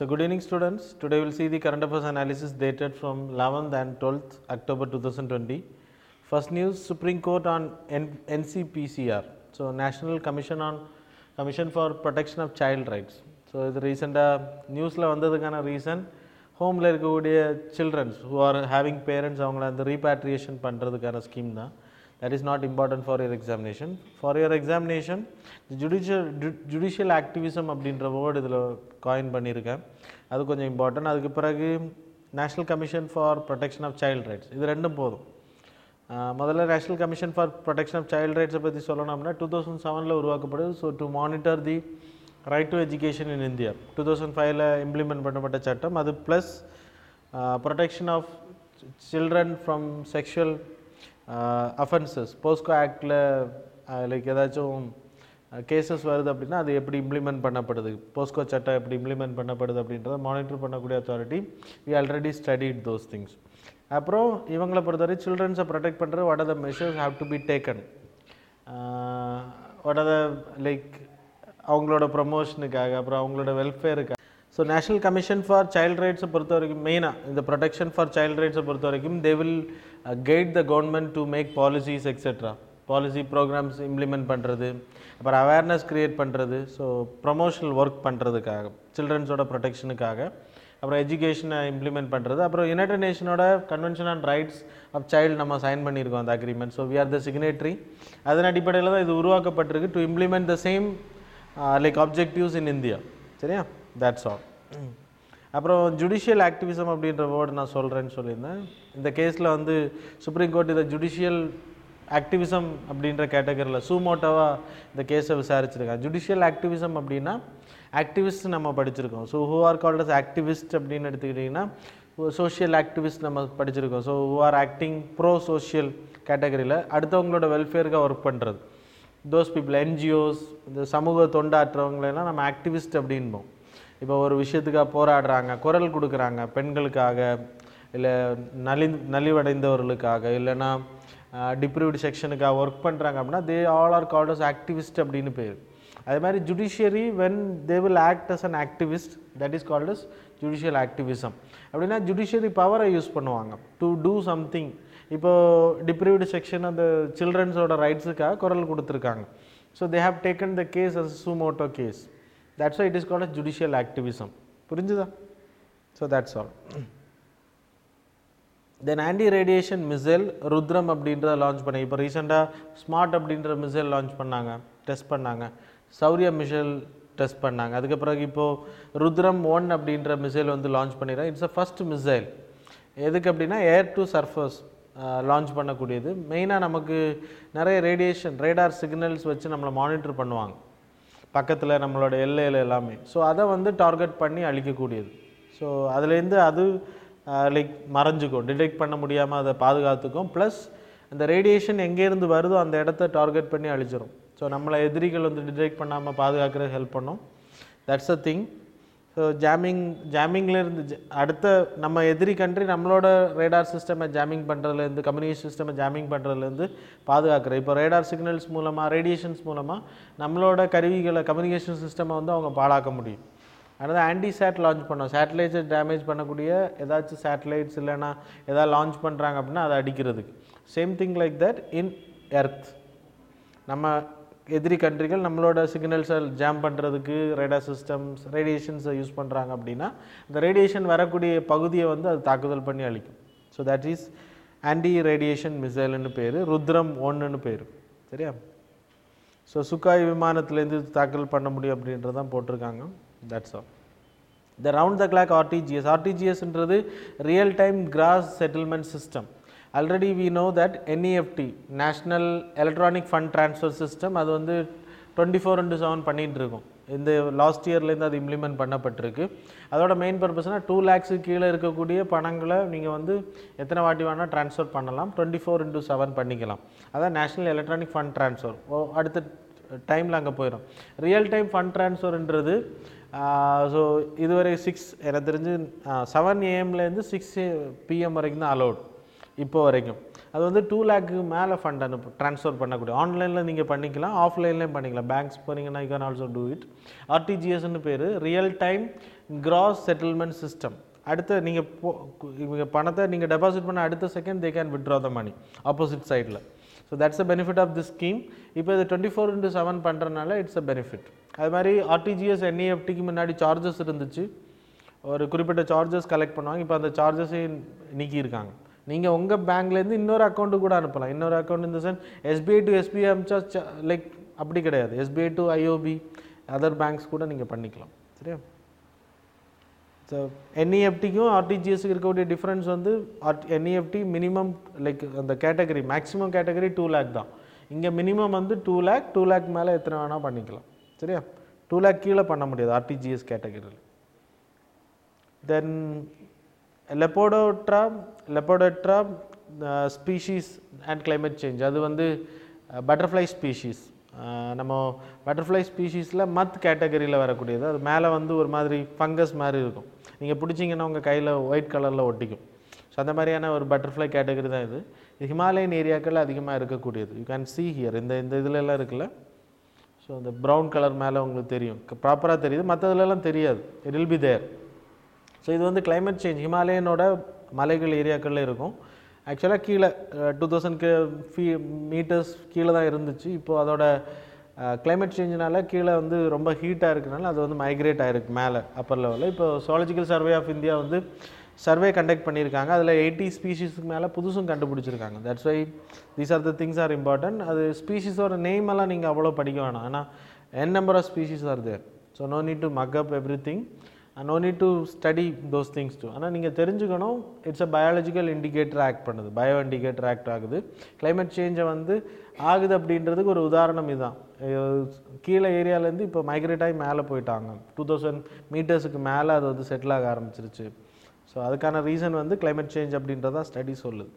So good evening students. Today we'll see the current affairs analysis dated from 11th and 12th October 2020. First news Supreme Court on N- NCPCR. So National Commission on Commission for Protection of Child Rights. So இது ரீசெண்டாக நியூஸில் வந்ததுக்கான reason ஹோமில் இருக்கக்கூடிய childrens who are having parents அவங்கள அந்த ரீபேட்ரியேஷன் பண்ணுறதுக்கான scheme தான் that is not important for your examination for your examination the judicial ju- judicial activism அப்படின்ற வேர்டு இதில் காயின் பண்ணியிருக்கேன் அது கொஞ்சம் இம்பார்ட்டன்ட் அதுக்கு பிறகு national commission for protection of child rights இது ரெண்டும் போதும் ஆஹ் முதல்ல national commission for protection of child ரைட்ஸை பற்றி சொல்லணும்னா டூ தௌசண்ட் செவனில் உருவாக்கப்படுது so to monitor the right to education in India two thousand ஃபைவ்ல இம்ப்ளிமெண்ட் பண்ணப்பட்ட சட்டம் அது plus protection of children from sexual offences POCSO ஆக்டில் லைக் ஏதாச்சும் கேசஸ் வருது அப்படின்னா அது எப்படி இம்ப்ளிமெண்ட் பண்ணப்படுது போஸ்கோ சட்டம் எப்படி இம்ப்ளிமெண்ட் பண்ணப்படுது அப்படின்றத மானிட்டர் பண்ணக்கூடிய authority we already studied those things அப்புறம் இவங்களை பொறுத்தவரை சில்ட்ரன்ஸை ப்ரொடெக்ட் பண்ணுறது what are the measures have to be taken what are the like அவங்களோட ப்ரமோஷனுக்காக அப்புறம் அவங்களோட வெல்ஃபேருக்காக so national commission for child ரைட்ஸை பொறுத்த வரைக்கும் மெயினாக இந்த ப்ரொடெக்ஷன் ஃபார் சைல்ட் ரைட்ஸை பொறுத்த வரைக்கும் they will guide the government to make policies etcetera policy programmes implement பண்ணுறது அப்புறம் அவேர்னஸ் க்ரியேட் பண்ணுறது ஸோ ப்ரமோஷனல் ஒர்க் பண்ணுறதுக்காக சில்ட்ரன்ஸோட ப்ரொடெக்ஷனுக்காக அப்புறம் எஜுகேஷனை இம்ப்ளிமெண்ட் பண்ணுறது அப்புறம் யுனைடட் நேஷனோட convention on rights of child நம்ம சைன் பண்ணியிருக்கோம் அந்த agreement so we are the signatory அதன் அடிப்படையில் தான் இது உருவாக்கப்பட்டிருக்கு to implement the same like objectives in India சரியா தட்ஸ் ஆல் அப்புறம் ஜுடிஷியல் ஆக்டிவிசம் அப்படின்ற வேர்டு நான் சொல்கிறேன்னு சொல்லியிருந்தேன் இந்த கேஸில் வந்து சுப்ரீம் கோர்ட் இதை ஜுடிஷியல் ஆக்டிவிசம் அப்படின்ற கேட்டகரியில் சூமோட்டோவாக இந்த கேஸை விசாரிச்சிருக்காங்க ஜுடிஷியல் ஆக்டிவிசம் அப்படின்னா ஆக்டிவிஸ்ட் நம்ம படிச்சிருக்கோம் so who are called as activist அப்படின்னு எடுத்துக்கிட்டிங்கன்னா சோஷியல் ஆக்டிவிஸ்ட் நம்ம படிச்சிருக்கோம் so who are acting pro social கேட்டகரியில் அடுத்தவங்களோட வெல்ஃபேருக்காக ஒர்க் பண்ணுறது தோஸ் பீப்புள் என்ஜிஓஸ் இந்த சமூக தொண்டாற்றுறவங்களெல்லாம் நம்ம ஆக்டிவிஸ்ட் அப்படின்போம் இப்போ ஒரு விஷயத்துக்காக போராடுறாங்க குரல் கொடுக்குறாங்க பெண்களுக்காக இல்லை நலி நலிவடைந்தவர்களுக்காக இல்லைன்னா டிப்ரூவ்டு செக்ஷனுக்காக ஒர்க் பண்ணுறாங்க அப்படின்னா they all are called as activist அப்படின்னு பேர் அதே மாதிரி judiciary when they will act as an activist that is called as judicial activism அப்படின்னா ஜுடிஷியரி பவரை யூஸ் பண்ணுவாங்க டு டூ சம்திங் இப்போ டிப்ரீவ்டு செக்ஷன் அந்த சில்ட்ரன்ஸோட ரைட்ஸுக்காக குரல் கொடுத்துருக்காங்க so they have taken the case as suo motu case that's why it is called as judicial activism புரிஞ்சுதா so that's all then anti radiation missile Rudram அப்படின்றத லான்ச் பண்ணி இப்போ ரீசெண்டாக ஸ்மார்ட் அப்படின்ற மிசைல் லான்ச் பண்ணாங்க டெஸ்ட் பண்ணாங்க சௌரிய மிசைல் டெஸ்ட் பண்ணாங்க அதுக்கு பிறகு இப்போது ருத்ரம் ஒன் அப்படின்ற மிசைல் வந்து லான்ச் பண்ணிடுறாங்க இட்ஸ் அ ஃபஸ்ட் மிசைல் எதுக்கு அப்படின்னா ஏர் டு சர்ஃபஸ் லான்ச் பண்ணக்கூடியது மெயினாக நமக்கு நிறைய ரேடியேஷன் ரேடார் சிக்னல்ஸ் வச்சு நம்மளை மானிட்டர் பண்ணுவாங்க பக்கத்தில் நம்மளோட எல்லையில் எல்லாமே ஸோ அதை வந்து டார்கெட் பண்ணி அழிக்கக்கூடியது ஸோ அதுலேருந்து அது லைக் மறைஞ்சிக்கும் டிடெக்ட் பண்ண முடியாமல் அதை பாதுகாத்துக்கும் ப்ளஸ் அந்த ரேடியேஷன் எங்கேருந்து வருதோ அந்த இடத்த டார்கெட் பண்ணி அழிச்சிரும் ஸோ நம்மளை எதிரிகள் வந்து டிடெக்ட் பண்ணாமல் பாதுகாக்கிற ஹெல்ப் பண்ணும் that's a thing so jamming ஜாமிங்லேருந்து அடுத்த நம்ம எதிரி கண்ட்ரி நம்மளோட ரேடார் சிஸ்டமை ஜாமிங் பண்ணுறதுலேருந்து கம்யூனிகேஷன் சிஸ்டமை ஜாமிங் பண்ணுறதுலேருந்து பாதுகாக்கிற இப்போ ரேடார் சிக்னல்ஸ் மூலமாக ரேடியேஷன்ஸ் மூலமாக நம்மளோட கருவிகளை கம்யூனிகேஷன் சிஸ்டமை வந்து அவங்க பாழாக்க முடியும் அடுத்து ஆன்டி சேட் லான்ச் பண்ணோம் சேட்டலைட்ஸை டேமேஜ் பண்ணக்கூடிய ஏதாச்சும் சேட்டலைட்ஸ் இல்லைன்னா எதாவது லான்ச் பண்ணுறாங்க அப்படின்னா அதை அடிக்கிறதுக்கு same thing like that in earth நம்ம எதிரி கண்ட்ரிகள் நம்மளோட சிக்னல்ஸை ஜாம் பண்ணுறதுக்கு ரேடார் சிஸ்டம்ஸ் ரேடியேஷன்ஸை யூஸ் பண்ணுறாங்க அப்படின்னா இந்த ரேடியேஷன் வரக்கூடிய பகுதியை வந்து அது தாக்குதல் பண்ணி அழிக்கும் so that is anti radiation மிசைல்னு பேர் ருத்ரம் ஒன்றுன்னு பேர் சரியா ஸோ சுக்காய் விமானத்துலேருந்து தாக்கல் பண்ண முடியும் அப்படின்றது தான் போட்டிருக்காங்க that's all the round the clock RTGS ஆர்டிஜிஎஸ்ன்றது real time gross settlement system already we know that NEFT national electronic fund transfer system அது வந்து டுவெண்ட்டி ஃபோர் இன்ட்டு செவன் பண்ணிகிட்டு இருக்கும் இந்த லாஸ்ட் இயர்லேருந்து அது இம்ப்ளிமெண்ட் பண்ணப்பட்டிருக்கு அதோட மெயின் பர்பஸ்னால் டூ லேக்ஸு கீழே இருக்கக்கூடிய பணங்களை நீங்கள் வந்து எத்தனை வாட்டி வேணால் ட்ரான்ஸ்ஃபர் பண்ணலாம் டுவெண்ட்டி ஃபோர் இன்ட்டு செவன் பண்ணிக்கலாம் அதான் நேஷ்னல் எலக்ட்ரானிக் ஃபண்ட் ட்ரான்ஸ்ஃபர் ஓ அடுத்த டைமில் அங்கே போயிடும் ரியல் டைம் ஃபண்ட் ட்ரான்ஸ்ஃபர்ன்றது ஸோ இதுவரை சிக்ஸ் எனக்கு தெரிஞ்சு செவன் ஏஎம்லேருந்து சிக்ஸ் பிஎம் வரைக்கும் தான் அலௌட் இப்போ வரைக்கும் அது வந்து டூ லேக்கு மேலே ஃபண்ட் அனுப்பு ட்ரான்ஸ்ஃபர் பண்ணக்கூடிய ஆன்லைனில் நீங்கள் பண்ணிக்கலாம் ஆஃப்லைன்லேயும் பண்ணிக்கலாம் பேங்க்ஸ் போனீங்கன்னா you can also do it ஆர்டிஜிஎஸ்னு பேர் real time gross settlement system அடுத்த நீங்கள் போ இவங்க பணத்தை நீங்கள் டெபாசிட் பண்ண அடுத்த second they can withdraw the money opposite சைடில் so that's a benefit of this scheme இப்போ இது டுவெண்ட்டி ஃபோர் இன்ட்டு செவன் பண்ணுறதுனால இட்ஸ் அ பெனிஃபிட் அது மாதிரி ஆர்டிஜிஎஸ் என்இஎஃப்டிக்கு முன்னாடி சார்ஜஸ் இருந்துச்சு ஒரு குறிப்பிட்ட சார்ஜஸ் கலெக்ட் பண்ணுவாங்க இப்போ அந்த சார்ஜஸையும் நீக்கியிருக்காங்க நீங்கள் உங்கள் பேங்க்லேருந்து இன்னொரு அக்கௌண்ட்டு கூட அனுப்பலாம் இன்னொரு அக்கௌண்ட் இந்த சென்ஸ் எஸ்பிஐ டு எஸ்பிஐ அமிச்சா லைக் அப்படி கிடையாது SBI to IOB other banks கூட நீங்கள் பண்ணிக்கலாம் சரியா ஸோ என்இஎஃப்டிக்கும் ஆர்டிஜிஎஸ்க்கு இருக்கக்கூடிய டிஃப்ரென்ஸ் வந்து ஆர்ட் என்இஎஃப்டி மினிமம் லைக் அந்த category maximum category two lakh தான் இங்கே மினிமம் வந்து டூ லேக் டூ லேக் மேலே எத்தனை வேணால் பண்ணிக்கலாம் சரியா டூ லேக் கீழே பண்ண முடியாது ஆர்டிஜிஎஸ் கேட்டகரியில் then lepidoptera lepidoptera species and climate change அது வந்து பட்டர்ஃப்ளை ஸ்பீஷீஸ் நம்ம பட்டர்ஃப்ளை ஸ்பீஷீஸில் மத் கேட்டகரியில் வரக்கூடியது அது மேலே வந்து ஒரு மாதிரி ஃபங்கஸ் மாதிரி இருக்கும் நீங்கள் பிடிச்சிங்கன்னா உங்கள் கையில் ஒயிட் கலரில் ஒட்டிக்கும் ஸோ அந்த மாதிரியான ஒரு பட்டர்ஃப்ளை கேட்டகரி தான் இது இது ஹிமாலயன் ஏரியாக்கள் அதிகமாக இருக்கக்கூடியது யூ கேன் see ஹியர் இந்த இந்த இதுல எல்லாம் இருக்குல்ல ஸோ அந்த ப்ரௌன் கலர் மேலே உங்களுக்கு தெரியும் ப்ராப்பராக தெரியுது மற்றதுலலாம் தெரியாது it will be there so இது வந்து climate சேஞ்ச் ஹிமாலயனோட மலைகள் ஏரியாக்களில் இருக்கும் ஆக்சுவலாக கீழே டூ தௌசண்ட் ஃபீ மீட்டர்ஸ் கீழே தான் இருந்துச்சு இப்போ அதோட climate சேஞ்சினால கீழே வந்து ரொம்ப ஹீட்டாக இருக்கனால அது வந்து மைக்ரேட் ஆகிருக்கு மேலே அப்பர் லெவலில் இப்போ zoological சர்வே ஆஃப் இந்தியா வந்து சர்வே கண்டக்ட் பண்ணியிருக்காங்க அதில் எயிட்டி ஸ்பீஷீஸ்க்கு மேலே புதுசும் கண்டுபிடிச்சிருக்காங்க that's why these are the things are important அது ஸ்பீஷீஸோட நேம் எல்லாம் நீங்கள் அவ்வளோ படிக்க வேணாம் ஆனால் N number of species are there so no need to muck up every thing no need to study those things too ஆனால் நீங்கள் தெரிஞ்சுக்கணும் it's a biological indicator act பண்ணுது பயோ இண்டிகேட்டர் ஆக்ட் ஆகுது climate சேஞ்சை வந்து ஆகுது அப்படின்றதுக்கு ஒரு உதாரணம் இதுதான் அஹ் கீழே ஏரியாலேருந்து இப்போ மைக்ரேட் ஆகி மேலே போயிட்டாங்க டூ தௌசண்ட் மீட்டர்ஸுக்கு மேலே அது வந்து செட்டில் ஆக ஆரம்பிச்சிருச்சு ஸோ அதுக்கான ரீசன் வந்து climate சேஞ்ச் அப்படின்றதான் ஸ்டடி சொல்லுது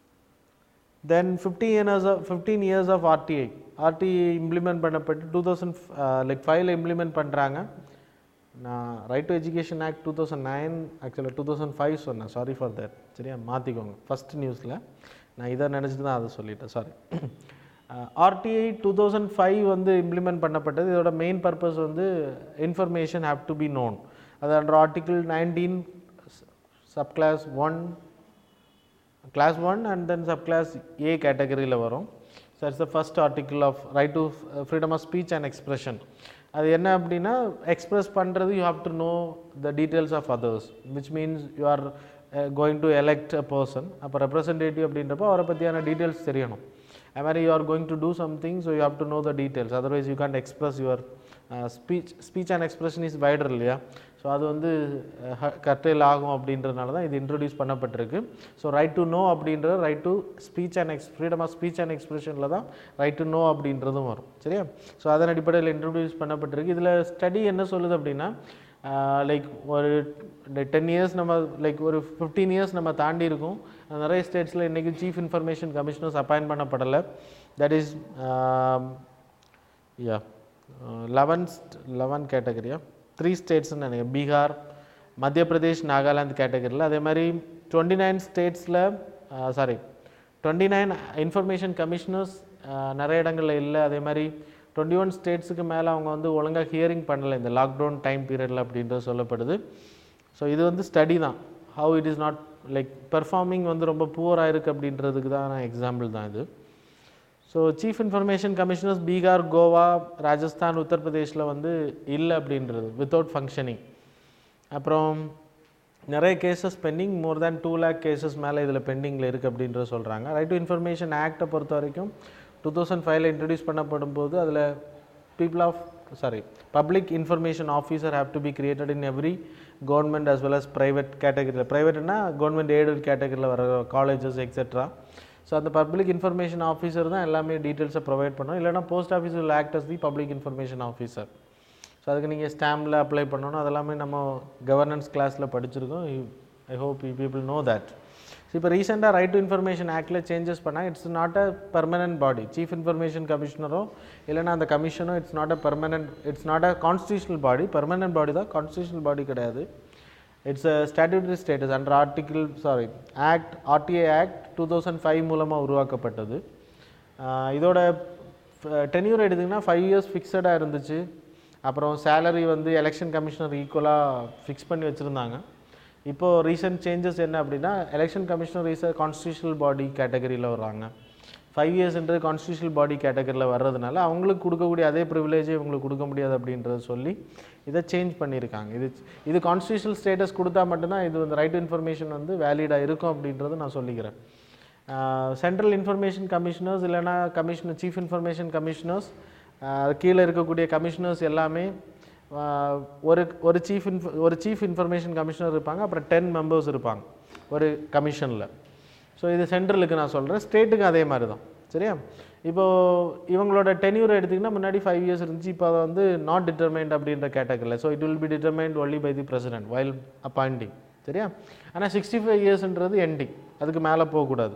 then fifteen years of fifteen years of RTI RTI implement பண்ணப்பட்டு டூ தௌசண்ட் லைக் ஃபைவ்ல இம்ப்ளிமெண்ட் பண்ணுறாங்க நான் right to education act two thousand nine ஆக்சுவலாக டூ தௌசண்ட் ஃபைவ் சொன்னேன் சாரி ஃபார் தட் சரியா மாற்றிக்கோங்க ஃபஸ்ட் நியூஸில் நான் இதை நினச்சிட்டு தான் அதை சொல்லிட்டேன் sorry RTI two thousand five வந்து இம்ப்ளிமெண்ட் பண்ணப்பட்டது இதோட மெயின் பர்பஸ் வந்து information have to be known அது under article nineteen sub clause one clause one and then sub clause A கேட்டகரியில் வரும் so it's the first article of right to freedom of speech and expression அது என்ன அப்படின்னா express பண்ணுறது you have to know the details of others which means you are going to elect a person அப்போ representative அப்படின்றப்போ அவரை பற்றியான details தெரியணும் அது மாதிரி you are going to do something so you have to know the details otherwise you can't express your speech speech and expression is wider இல்லையா so அது வந்து கர்டைல் ஆகும் அப்படின்றதுனால தான் இது இன்ட்ரடியூஸ் பண்ணப்பட்டிருக்கு ஸோ ரைட் டு நோ அப்படின்ற right to speech and எக்ஸ் ஃப்ரீடம் ஆஃப் ஸ்பீச் அண்ட் எக்ஸ்பிரஷனில் தான் ரைட் டு நோ அப்படின்றதும் வரும் சரியா ஸோ அதன் அடிப்படையில் இன்ட்ரடியூஸ் பண்ணப்பட்டிருக்கு இதில் ஸ்டடி என்ன சொல்லுது அப்படின்னா லைக் ஒரு டென் இயர்ஸ் நம்ம லைக் ஒரு ஃபிஃப்டீன் இயர்ஸ் நம்ம தாண்டி இருக்கோம் நிறைய ஸ்டேட்ஸில் இன்றைக்கி சீஃப் இன்ஃபர்மேஷன் கமிஷனர்ஸ் அப்பாயின்ட் பண்ணப்படலை that is yeah eleven eleven கேட்டகரியா த்ரீ ஸ்டேட்ஸ்னு நினைக்கிறேன் பீகார் மத்திய பிரதேஷ் நாகாலாந்து கேட்டகரியில் அதே மாதிரி டுவெண்ட்டி நைன் ஸ்டேட்ஸில் sorry twenty nine information commissioners நிறைய இடங்களில் இல்லை அதே மாதிரி டுவெண்ட்டி ஒன் ஸ்டேட்ஸுக்கு மேலே அவங்க வந்து ஒழுங்காக ஹியரிங் பண்ணலை இந்த லாக்டவுன் டைம் பீரியடில் அப்படின்றது சொல்லப்படுது ஸோ இது வந்து ஸ்டடி தான் how it is not like performing வந்து ரொம்ப புவராக இருக்குது அப்படின்றதுக்கு தான் எக்ஸாம்பிள் தான் இது so chief information commissioners Bihar Goa Rajasthan உத்தரப்பிரதேஷில் வந்து இல்லை அப்படின்றது வித்தவுட் ஃபங்க்ஷனிங் அப்புறம் நிறைய cases pending more than two lakh cases மேலே இதில் பெண்டிங்கில் இருக்குது அப்படின்றத சொல்கிறாங்க ரைட் டு இன்ஃபர்மேஷன் ஆக்டை பொறுத்த வரைக்கும் டூ தௌசண்ட் ஃபைவ்ல இன்ட்ரடியூஸ் பண்ணப்படும் போது அதில் people of sorry public information officer have to be created in every government as well as private கேட்டகரியில் ப்ரைவேட்னா கவர்மெண்ட் எய்டட் கேட்டகரியில் வர காலேஜஸ் எக்ஸெட்ரா ஸோ அந்த பப்ளிக் இன்ஃபர்மேஷன் ஆஃபீஸர் தான் எல்லாமே டீட்டெயில்ஸை ப்ரொவைட் பண்ணணும் இல்லைனா post office will act as the public information officer so அதுக்கு நீங்கள் ஸ்டாம்பில் அப்ளை பண்ணணும் அதெல்லாமே நம்ம கவர்னன்ஸ் கிளாஸில் படிச்சிருக்கோம் I hope you people know that so இப்போ ரீசெண்டாக ரைட் டு இன்ஃபர்மேஷன் ஆக்டில் சேஞ்சஸ் பண்ணால் it's not a permanent body chief information கமிஷனரோ இல்லைனா அந்த கமிஷனோ it's not a permanent it's not a constitutional body permanent body தான் கான்ஸ்டியூஷனல் பாடி கிடையாது it's a statutory status under article sorry act RTA act two thousand five மூலமாக உருவாக்கப்பட்டது ஆஹ் இதோட tenure எடுத்திங்கன்னா ஃபைவ் இயர்ஸ் ஃபிக்ஸடாக இருந்துச்சு அப்புறம் சேலரி வந்து எலெக்ஷன் கமிஷனர் ஈக்குவலாக ஃபிக்ஸ் பண்ணி வச்சுருந்தாங்க இப்போது ரீசெண்ட் சேஞ்சஸ் என்ன அப்படின்னா election commissioner is a constitutional body கேட்டகரியில் வர்றாங்க ஃபைவ் இயர்ஸ்ன்றது கான்ஸ்டியூஷனல் பாடி கேட்டகரியில் வர்றதுனால அவங்களுக்கு கொடுக்கக்கூடிய அதே ப்ரிவிலேஜே இவங்களுக்கு கொடுக்க முடியாது அப்படின்றத சொல்லி இதை சேஞ்ச் பண்ணியிருக்காங்க இது இது கான்ஸ்டியூஷனல் ஸ்டேட்டஸ் கொடுத்தா மட்டும்தான் இது வந்து ரைட் இன்ஃபர்மேஷன் வந்து வேலிடாக இருக்கும் அப்படின்றத நான் சொல்லிக்கிறேன் சென்ட்ரல் இன்ஃபர்மேஷன் கமிஷனர்ஸ் இல்லைனா கமிஷனர் சீஃப் இன்ஃபர்மேஷன் கமிஷனர்ஸ் கீழே இருக்கக்கூடிய கமிஷனர்ஸ் எல்லாமே ஆஹ், ஒரு ஒரு சீஃப் இன்ஃப ஒரு சீஃப் இன்ஃபர்மேஷன் கமிஷனர் இருப்பாங்க அப்புறம் டென் மெம்பர்ஸ் இருப்பாங்க ஒரு கமிஷனில் ஸோ இது சென்ட்ரலுக்கு நான் சொல்கிறேன் ஸ்டேட்டுக்கு அதே மாதிரி தான் சரியா இப்போது இவங்களோட டென்யூர் எடுத்திங்கன்னா முன்னாடி ஃபைவ் இயர்ஸ் இருந்துச்சு இப்போ அதை வந்து நாட் டிட்டர்மைண்ட் அப்படின்ற கேட்டகரியில் so it will be determined only by the president while appointing சரியா ஆனால் சிக்ஸ்டி ஃபைவ் இயர்ஸ்ன்றது எண்டிங் அதுக்கு மேலே போகக்கூடாது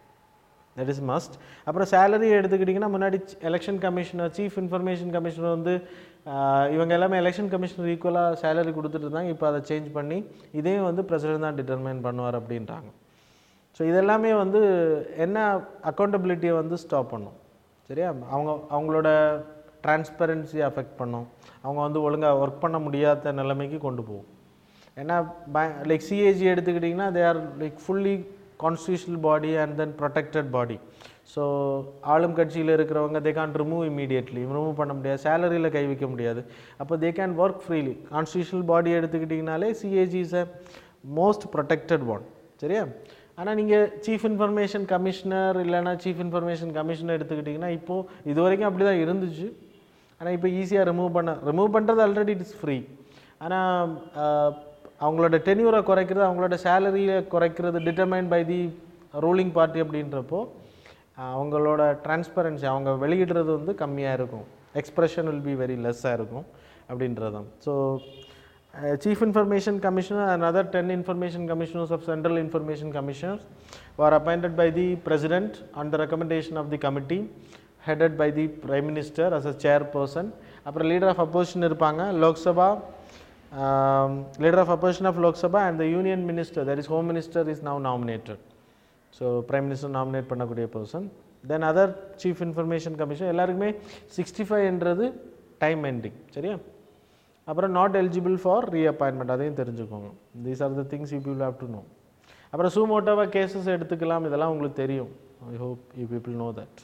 தட் இஸ் மஸ்ட் அப்புறம் சேலரி எடுத்துக்கிட்டிங்கன்னா முன்னாடி election commissioner chief information commissioner வந்து ஆஹ், இவங்க எல்லாமே எலெக்ஷன் கமிஷனர் ஈக்குவலாக சேலரி கொடுத்துட்டு இருந்தாங்க இப்போ அதை சேஞ்ச் பண்ணி இதையும் வந்து பிரசிடென்ட் தான் டிட்டர்மைன் பண்ணுவார் அப்படின்றாங்க ஸோ இதெல்லாமே வந்து என்ன அக்கௌண்டபிலிட்டியை வந்து ஸ்டாப் பண்ணும் சரியா அவங்க அவங்களோட டிரான்ஸ்பரன்சியை அஃபெக்ட் பண்ணும் அவங்க வந்து ஒழுங்காக ஒர்க் பண்ண முடியாத நிலைமைக்கு கொண்டு போகும் ஏன்னா லைக் சிஏஜி எடுத்துக்கிட்டிங்கன்னா they are like fully constitutional body and then protected body so ஆளும் கட்சியில் இருக்கிறவங்க they can remove immediately remove பண்ண முடியாது சேலரியில் கை வைக்க முடியாது அப்போ they can work freely constitutional body எடுத்துக்கிட்டிங்கனாலே CAG is a most protected one சரியா ஆனால் நீங்கள் சீஃப் இன்ஃபர்மேஷன் கமிஷனர் இல்லைன்னா சீஃப் இன்ஃபர்மேஷன் கமிஷனர் எடுத்துக்கிட்டிங்கன்னா இப்போது இது வரைக்கும் அப்படி தான் இருந்துச்சு ஆனால் இப்போ ஈஸியாக ரிமூவ் பண்ண ரிமூவ் பண்ணுறது ஆல்ரெடி இட் இஸ் ஃப்ரீ ஆனால் அவங்களோட டென்யூரை குறைக்கிறது அவங்களோட சேலரியை குறைக்கிறது determine by the ruling party அப்படின்றப்போ அஹ், அவங்களோட டிரான்ஸ்பரன்சி அவங்க வெளியிடுறது வந்து கம்மியாக இருக்கும் எக்ஸ்பிரஷன் வில் பி வெரி லெஸ்ஸாக இருக்கும் அப்படின்றது தான் so chief information commissioner and other ten information commissioners of central information commissioners are appointed by the president on the recommendation of the committee headed by the prime minister as a chairperson அப்புறம் leader of opposition இருப்பாங்க Lok Sabha leader of opposition of Lok Sabha and the union minister that is home minister is now nominated so prime minister nominate பண்ணக்கூடிய person then other chief information commission எல்லாருக்குமே sixty ஃபைவ்ன்றது time ending சரியா அப்புறம் not eligible for reappointment அதையும் தெரிஞ்சுக்கோங்க these are the things you feel have to know அப்புறம் சூமோட்டோவாக cases எடுத்துக்கலாம் இதெல்லாம் உங்களுக்கு தெரியும் I hope you people know that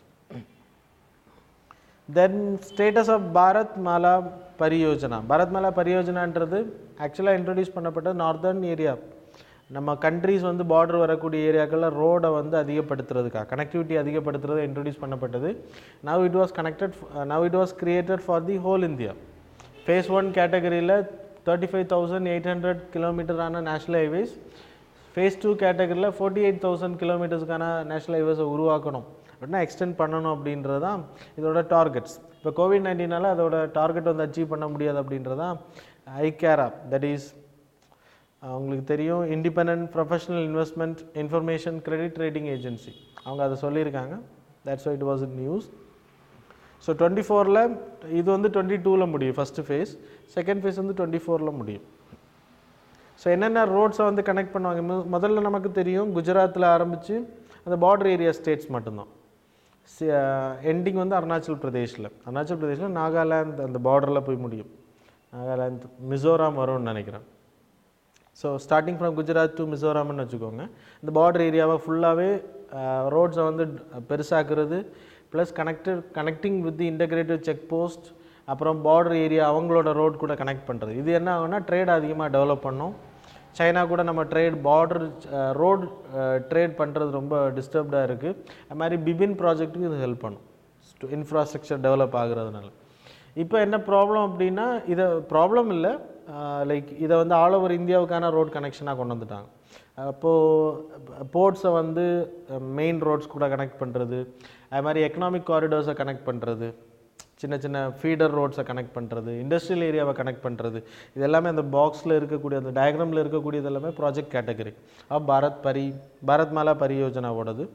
then status of Bharat Mala Pariyojana Bharat Mala பரியோஜனான்றது ஆக்சுவலாக இன்ட்ரடியூஸ் பண்ணப்பட்ட நார்தர்ன் ஏரியா நம்ம கண்ட்ரீஸ் வந்து பார்டர் வரக்கூடிய ஏரியாக்களில் ரோடை வந்து அதிகப்படுத்துறதுக்காக கனெக்டிவிட்டி அதிகப்படுத்துறது இன்ட்ரடியூஸ் பண்ணப்பட்டது now it was connected now it was created for the whole India phase one கேட்டகரியில் thirty five thousand eight hundred கிலோமீட்டரான நேஷ்னல் ஹைவேஸ் ஃபேஸ் டூ கேட்டகரியில் ஃபோர்ட்டி எயிட் தௌசண்ட் கிலோமீட்டர்ஸ்க்கான நேஷ்னல் ஹைவேஸை உருவாக்கணும் அப்படின்னா எக்ஸ்டெண்ட் பண்ணணும் அப்படின்றது தான் இதோட டார்கெட்ஸ் இப்போ கோவிட் நைன்டீனால் அதோட டார்கெட் வந்து அச்சீவ் பண்ண முடியாது அப்படின்றது தான் ஐகேரா தட் இஸ் உங்களுக்கு தெரியும் independent professional investment information credit rating agency அவங்க அதை சொல்லியிருக்காங்க that's it was in news so twenty ஃபோரில் இது வந்து டுவெண்ட்டி டூவில் முடியும் ஃபஸ்ட்டு ஃபேஸ் செகண்ட் ஃபேஸ் வந்து டுவெண்ட்டி ஃபோரில் முடியும் ஸோ என்னென்ன ரோட்ஸை வந்து கனெக்ட் பண்ணுவாங்க மு- முதல்ல நமக்கு தெரியும் குஜராத்தில் ஆரம்பித்து அந்த பார்டர் ஏரியா ஸ்டேட்ஸ் மட்டும்தான் எண்டிங் வந்து அருணாச்சல் பிரதேஷில் அருணாச்சல் பிரதேஷில் நாகாலாந்து அந்த பார்டரில் போய் முடியும் நாகாலாந்து மிசோராம் வரும்னு நினைக்கிறேன் so starting from Gujarat to மிசோராம்னு வச்சுக்கோங்க இந்த பார்டர் ஏரியாவை ஃபுல்லாகவே ரோட்ஸை வந்து பெருசாக்குறது plus connected connecting with the integrated check post அப்புறம் பார்டர் ஏரியா அவங்களோட ரோட் கூட கனெக்ட் பண்ணுறது இது என்ன ஆகும்னா ட்ரேட் அதிகமாக டெவலப் பண்ணும் சைனா கூட நம்ம ட்ரேட் பார்டர் ரோடு ட்ரேட் பண்ணுறது ரொம்ப டிஸ்டர்ப்டாக இருக்குது அது மாதிரி பிபின் ப்ராஜெக்ட்டுக்கு இது ஹெல்ப் பண்ணும் இன்ஃப்ராஸ்ட்ரக்சர் டெவலப் ஆகுறதுனால இப்போ என்ன ப்ராப்ளம் அப்படின்னா இதை ப்ராப்ளம் இல்லை லைக் இதை வந்து ஆல் ஓவர் இந்தியாவுக்கான ரோட் கனெக்ஷனாக கொண்டு வந்துட்டாங்க அப்போது போர்ட்ஸை வந்து மெயின் ரோட்ஸ் கூட கனெக்ட் பண்ணுறது அது மாதிரி எக்கனாமிக் காரிடோர்ஸை கனெக்ட் பண்ணுறது சின்ன சின்ன ஃபீடர் ரோட்ஸை கனெக்ட் பண்ணுறது இண்டஸ்ட்ரியல் ஏரியாவை கனெக்ட் பண்ணுறது இது எல்லாமே அந்த பாக்ஸில் இருக்கக்கூடிய அந்த டயக்ராமில் இருக்கக்கூடியது எல்லாமே ப்ராஜெக்ட் கேட்டகரி ஆஃப் பாரத் பரி பாரத் மாலா பரியோஜனாவோடது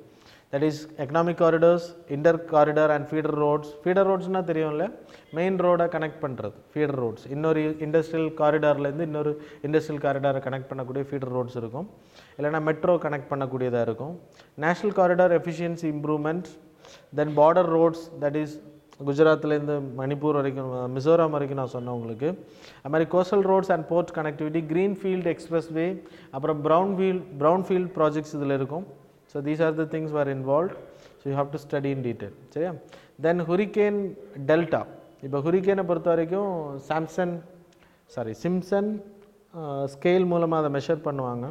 that is economic corridors inter corridor and feeder roads feeder ரோட்ஸ்னால் தெரியும்ல மெயின் ரோடை கனெக்ட் பண்ணுறது ஃபீடர் ரோட்ஸ் இன்னொரு இண்டஸ்ட்ரியல் காரிடார்லேருந்து இன்னொரு இண்டஸ்ட்ரியல் காரிடாரை கனெக்ட் பண்ணக்கூடிய ஃபீடர் ரோட்ஸ் இருக்கும் இல்லைனா மெட்ரோ கனெக்ட் பண்ணக்கூடியதாக இருக்கும் national corridor efficiency improvement then border roads that is குஜராத்லேருந்து மணிப்பூர் வரைக்கும் மிசோரம் வரைக்கும் நான் சொன்னேன் உங்களுக்கு அது மாதிரி coastal roads and port connectivity green field expressway அப்புறம் brown field brown field projects இதில் இருக்கும் so these are the things were involve so you have to study in detail சரியா தென் ஹுரிகேன் டெல்டா இப்போ ஹுரிகேனை பொறுத்த வரைக்கும் சாம்சன் சாரி சிம்சன் ஸ்கேல் மூலமாக அதை measure பண்ணுவாங்க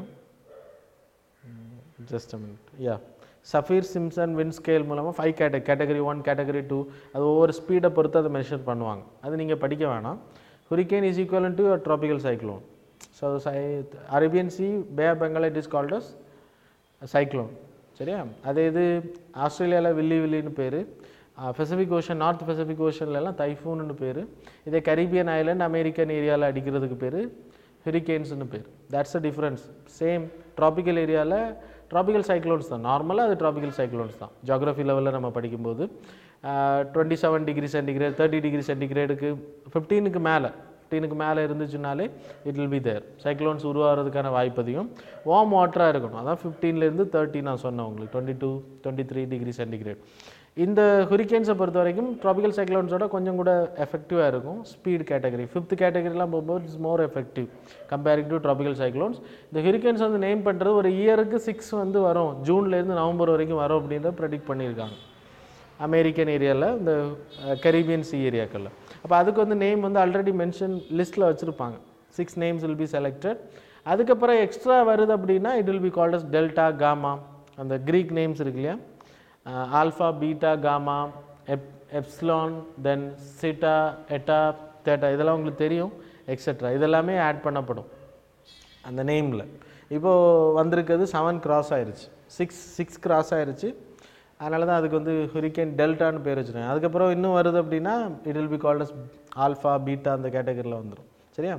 just a minute yeah Saffir Simpson wind scale மூலமாக ஃபைவ் கேட்ட கேட்டகரி ஒன் கேட்டகரி டூ அது ஒவ்வொரு ஸ்பீடை பொறுத்து அதை மெஷர் பண்ணுவாங்க அது நீங்கள் படிக்க வேணாம் hurricane is equivalent to tropical cyclone so சை Arabian sea bay of Bengal it is called as cyclone சரியா அதே இது ஆஸ்திரேலியாவில் வில்லி வில்லின்னு பேர் பெசிபிக் ஓஷன் நார்த் பெசிபிக் ஓஷன்லலாம் தைஃபூன்னு பேர் இதே கரீபியன் ஐலண்ட் அமெரிக்கன் ஏரியாவில் அடிக்கிறதுக்கு பேர் ஹிரிகேன்ஸ்னு பேர் that's a difference same tropical ஏரியாவில் ட்ராபிக்கல் சைக்ளோன்ஸ் தான் நார்மலாக அது ட்ராபிக்கல் சைக்ளோன்ஸ் தான் ஜாகிரஃபி லெவலில் நம்ம படிக்கும்போது twenty seven degree centigrade thirty degree சென்டிகிரேடுக்கு ஃபிஃப்டீனுக்கு மேலே ஃபிஃப்டீனுக்கு மேலே இருந்துச்சுனாலே it will be there cyclones உருவாகிறதுக்கான வாய்ப்பு அதிகம் வார்ம் வாட்டராக இருக்கணும் அதான் ஃபிஃப்டீன்லேருந்து தேர்ட்டி நான் சொன்னேன் உங்களுக்கு twenty two twenty three degree centigrade இந்த ஹுரிகேன்ஸை பொறுத்த வரைக்கும் ட்ராபிக்கல் சைக்ளோன்ஸோட கொஞ்சம் கூட எஃபெக்டிவாக இருக்கும் ஸ்பீட் கேட்டகரி ஃபிஃப்த் கேட்டகரிலாம் போகும்போது it's more effective comparing to tropical cyclones இந்த ஹுரிகேன்ஸ் வந்து நேம் பண்ணுறது ஒரு இயருக்கு சிக்ஸ் வந்து வரும் ஜூன்லேருந்து நவம்பர் வரைக்கும் வரும் அப்படின்றத ப்ரெடிக்ட் பண்ணியிருக்காங்க அமெரிக்கன் ஏரியாவில் இந்த கரீபியன் சி ஏரியாக்களில் அப்போ அதுக்கு வந்து நேம் வந்து ஆல்ரெடி மென்ஷன் லிஸ்ட்டில் வச்சுருப்பாங்க six names will be selected அதுக்கப்புறம் எக்ஸ்ட்ரா வருது அப்படின்னா it will be called as delta gamma அந்த க்ரீக் நேம்ஸ் இருக்கு இல்லையா ஆல்ஃபா பீட்டா காமா எப் எப்ஸ்லான் தென் சிட்டா எட்டா தேட்டா இதெல்லாம் உங்களுக்கு தெரியும் எக்ஸெட்ரா இதெல்லாமே ஆட் பண்ணப்படும் அந்த நேமில் இப்போது வந்திருக்கிறது செவன் கிராஸ் ஆயிருச்சு சிக்ஸ் சிக்ஸ் கிராஸ் ஆயிருச்சு அதனால தான் அதுக்கு வந்து ஹுரிகேன் டெல்டான்னு பேர் வச்சுருக்கேன் அதுக்கப்புறம் இன்னும் வருது அப்படின்னா it will be called as alpha beta அந்த கேட்டகரியில் வந்துடும் சரியா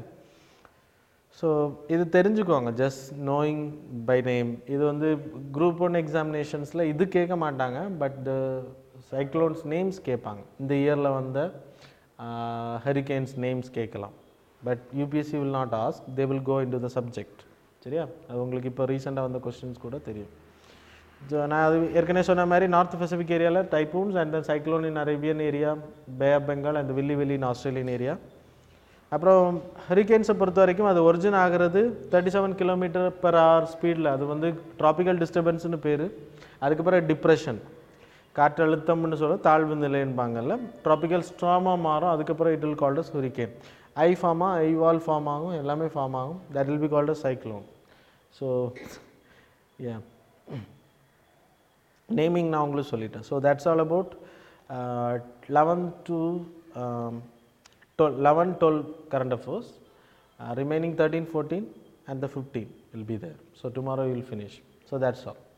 ஸோ இது தெரிஞ்சுக்கோங்க ஜஸ்ட் நோயிங் பை நேம் இது வந்து குரூப் ஒன் எக்ஸாமினேஷன்ஸில் இது கேட்க மாட்டாங்க பட் த சைக்ளோன்ஸ் நேம்ஸ் கேட்பாங்க இந்த இயரில் வந்த ஹரிகேன்ஸ் நேம்ஸ் கேட்கலாம் but UPSC will not ask they will go into the subject சரியா அது உங்களுக்கு இப்போ ரீசெண்டாக வந்த கொஸ்டின்ஸ் கூட தெரியும் ஸோ நான் அது ஏற்கனவே சொன்ன மாதிரி நார்த் பசிபிக் ஏரியாவில் typhoons and then cyclone in Arabian area bay of Bengal and willy willy in Australian area அப்புறம் ஹரிகேன்ஸை பொறுத்த வரைக்கும் அது ஒரிஜின் ஆகிறது thirty seven kilometer per hour ஸ்பீடில் அது வந்து ட்ராபிக்கல் டிஸ்டர்பன்ஸ்னு பேர் அதுக்கப்புறம் டிப்ரெஷன் காற்றழுத்தம்னு சொல்ல தாழ்வு நிலைன்பாங்கல்ல ட்ராபிக்கல் ஸ்ட்ராமாக மாறும் அதுக்கப்புறம் it will called as hurricane eye form ஆகும் ஐ வால் ஃபார்ம் ஆகும் எல்லாமே ஃபார்ம் ஆகும் that will be called as cyclone so a naming நான் உங்களுக்கு சொல்லிட்டேன் so that's all about eleven to twelve eleven twelve current affairs remaining thirteen fourteen and the fifteen will be there so tomorrow will finish so that's all